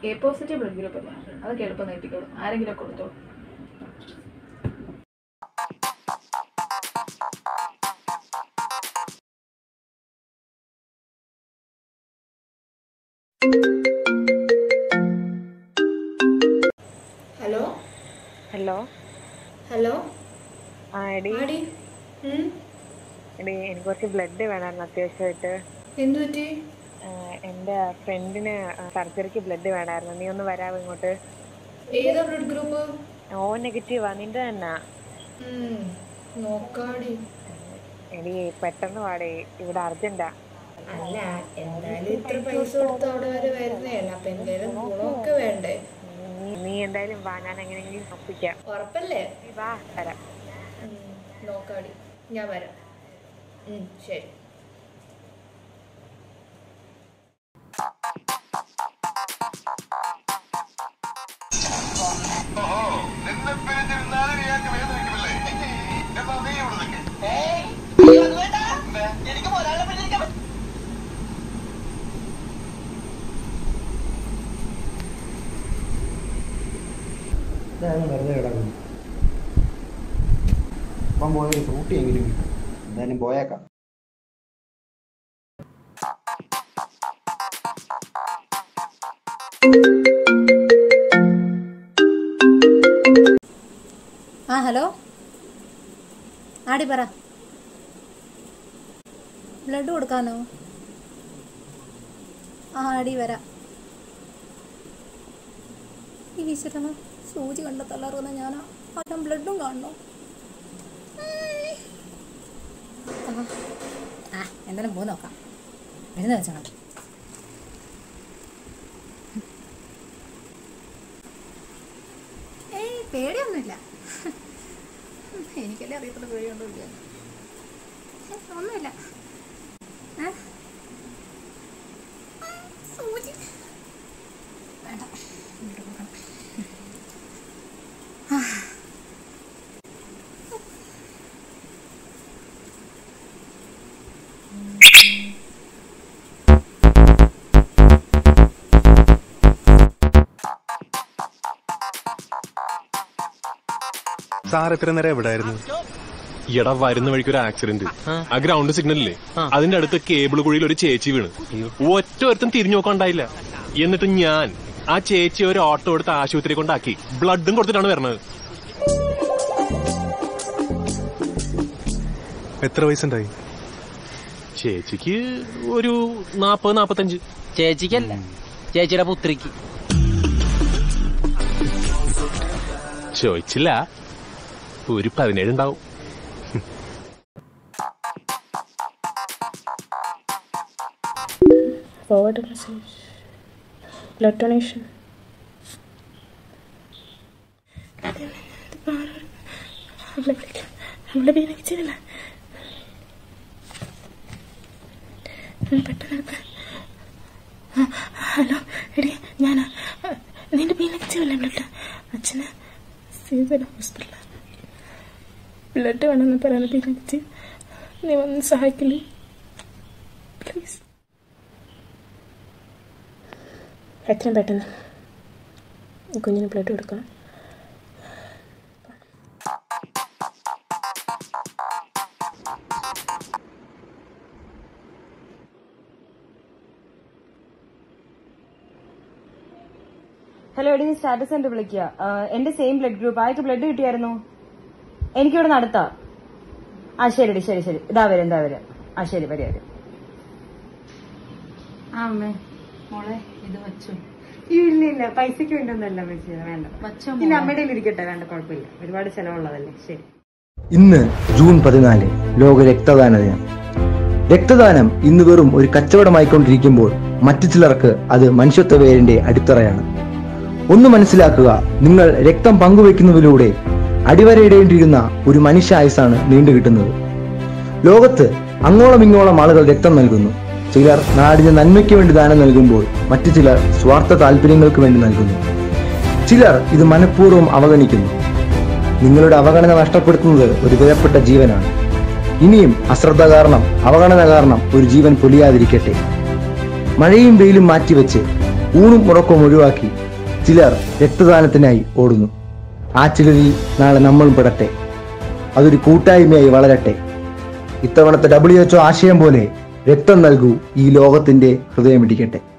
A positive blood group അല്ല അതൊക്കെ എളുപ്പം നീട്ടിക്കോളും ആരെങ്കിലും ഒക്കെ കൊടുത്തോളൂ ഹലോ ഹലോ ഹലോ ആ എടി ആടി ഉം, എടി എനിക്ക് കുറച്ച് ബ്ലഡ് വേണമായിരുന്നു അത്യാവശ്യമായിട്ട് എന്ത് പറ്റി ആ, എൻ്റെ ഫ്രണ്ടിന് സർജറിക്ക് ബ്ലഡ് വേണമായിരുന്നു നീ ഒന്ന് വരാമോ ഇങ്ങോട്ട് ഏതാ ബ്ലഡ് ഗ്രൂപ്പ് ഓ നെഗറ്റീവാ നിന്റെ തന്നെ ഉം, നോക്കാടി എടി പെട്ടെന്ന് വാടേ ഇവിടെ അർജന്റാ അല്ല എന്തായാലും ഇത്ര പൈസ കൊടുത്ത് അവിടെ വരെ വരുന്നതല്ല അപ്പൊ എന്തായാലും ഗുണമൊക്കെ വേണ്ടേ നീ നീ എന്തായാലും വാ ഞാൻ എങ്ങനെയെങ്കിലും ഒപ്പിക്കാം ഉറപ്പല്ലേ നീ വാ വരാം ഉം, നോക്കാടി ഞാൻ വരാം ഉം, ശരി നിന്നെ പിരിഞ്ഞിരുന്നാലും ഇയാൾക്ക് വേദനിക്കുമല്ലേ എന്നാ നീ ഇവിടെ നിൽക്ക് എനിക്ക് ഒരാളെ പിടിച്ചിരിക്കാൻ പറ്റും ഇതാണ് വെറുതെ കിടക്കുന്നു അപ്പം പോയൊരു ഫ്രൂട്ടി എങ്കിലും കിട്ടും എന്തായാലും പോയേക്കാം ആ ഹലോ ആടി പറ ബ്ലഡ് കൊടുക്കാനോ ആ ആടി വരാം ഈ ഈശ്വരന സൂചി കണ്ട തളറുന്ന ഞാനാ ആദ്യം ബ്ലഡും കാണണോ ആ. ആ എന്തായാലും പോയി നോക്കാം മരുന്ന് വെച്ചോണം ഏയ് പേടിയൊന്നുമില്ല എനിക്കല്ലേ അറിയത്തുള്ള പേടിയൊന്നുമില്ല ഏ, ഒന്നുമില്ല ഏ? ആ, സൂചി വേണ്ട ഇങ്ങോട്ട് പോകാം. ആ. സാർ എത്ര നേരം എവിടെയായിരുന്നു എടാ വരുന്ന വഴിക്ക് ഒരു ആക്സിഡന്റ് ആ ഗ്രൗണ്ട് സിഗ്നലില്ലേ അതിന്റെ അടുത്ത് കേബിൾ കുഴിയിൽ ഒരു ചേച്ചി വീണ് ഒറ്റ ഒരുത്തം തിരിഞ്ഞു നോക്കാണ്ടായില്ല എന്നിട്ട് ഞാൻ ആ ചേച്ചി ഒരു ഓട്ടോ എടുത്ത് ആശുപത്രി കൊണ്ടാക്കി ബ്ലഡും കൊടുത്തിട്ടാണ് വരണത് എത്ര വയസ്സുണ്ടായി ചേച്ചിക്ക് ഒരു നാപ്പത് നാപ്പത്തഞ്ച് ചേച്ചിക്കല്ല ചേച്ചിയുടെ പുത്രിക്ക് ചോദിച്ചില്ല ഒരു പതിനേഴ് ഉണ്ടാവും forward a message. Blood donation. നമ്മളെ പീനക്കിച്ചില്ല പെട്ടെന്ന് ഹലോ എടി ഞാനാ നിന്റെ പീനക്കിച്ചല്ലേ ബ്ലഡ് അച്ഛന് സീസൺ ഹോസ്പിറ്റലാണ് ബ്ലഡ് വേണമെന്ന് പറയുന്നത് പീനക്കിച്ച് നീ വന്ന് സഹായിക്കില്ലേ പ്ലീസ് എത്രയും പെട്ടെന്ന് ഈ കുഞ്ഞിന് ബ്ലഡ് കൊടുക്കണം ഹലോ എടി സ്റ്റാറ്റസ് സെന്റർ വിളിക്കുക ആ, എന്റെ സെയിം ബ്ലഡ് ഗ്രൂപ്പ് ആർക്ക് ബ്ലഡ് കിട്ടിയായിരുന്നു എനിക്കിവിടെ നടത്താ ആ ശരി ശരി ശരി ഇതാ വരും എന്താ വരും ആ ശരി വരും വരും ആ അമ്മേ മോളെ ഇത് വച്ചു ഇല്ല ഇല്ല പൈസക്ക് വേണ്ടൊന്നല്ല വിളിച്ചത് വേണ്ട വച്ചോ ഇല്ല അമ്മയുടെ കയ്യിൽ ഇരിക്കട്ടെ വേണ്ട കുഴപ്പമില്ല ഒരുപാട് ചെലവുള്ളതല്ലേ ശരി ഇന്ന് ജൂൺ പതിനാല് ലോക രക്തദാന ദിനം രക്തദാനം ഇന്ന് വെറും ഒരു കച്ചവടമായിക്കൊണ്ടിരിക്കുമ്പോൾ മറ്റു ചിലർക്ക് അത് മനുഷ്യത്വ വേരിന്റെ അടിത്തറയാണ് ഒന്ന് മനസ്സിലാക്കുക നിങ്ങൾ രക്തം പങ്കുവെക്കുന്നതിലൂടെ അടിവരയിടേണ്ടിയിരുന്ന ഒരു മനുഷ്യ ആയുസാണ് നീണ്ടുകിട്ടുന്നത് ലോകത്ത് അങ്ങോളം ഇങ്ങോളം ആളുകൾ രക്തം നൽകുന്നു ചിലർ നാടിന് നന്മയ്ക്ക് വേണ്ടി ദാനം നൽകുമ്പോൾ മറ്റു ചിലർ സ്വാർത്ഥ താല്പര്യങ്ങൾക്ക് വേണ്ടി നൽകുന്നു ചിലർ ഇത് മനഃപൂർവ്വം അവഗണിക്കുന്നു നിങ്ങളുടെ അവഗണന നഷ്ടപ്പെടുത്തുന്നത് ഒരു വിലപ്പെട്ട ജീവനാണ് ഇനിയും അശ്രദ്ധ കാരണം അവഗണന കാരണം ഒരു ജീവൻ പൊലിയാതിരിക്കട്ടെ മഴയും വെയിലും മാറ്റിവെച്ച് ഊണും ഉറക്കവും ഒഴിവാക്കി ചിലർ രക്തദാനത്തിനായി ഓടുന്നു ആ ചിലരിൽ നാളെ നമ്മളും പെടട്ടെ അതൊരു കൂട്ടായ്മയായി വളരട്ടെ ഇത്തവണത്തെ ഡബ്ല്യു എച്ച്ഒ ആശയം പോലെ രക്തം നൽകൂ ഈ ലോകത്തിന്റെ ഹൃദയമിടിക്കട്ടെ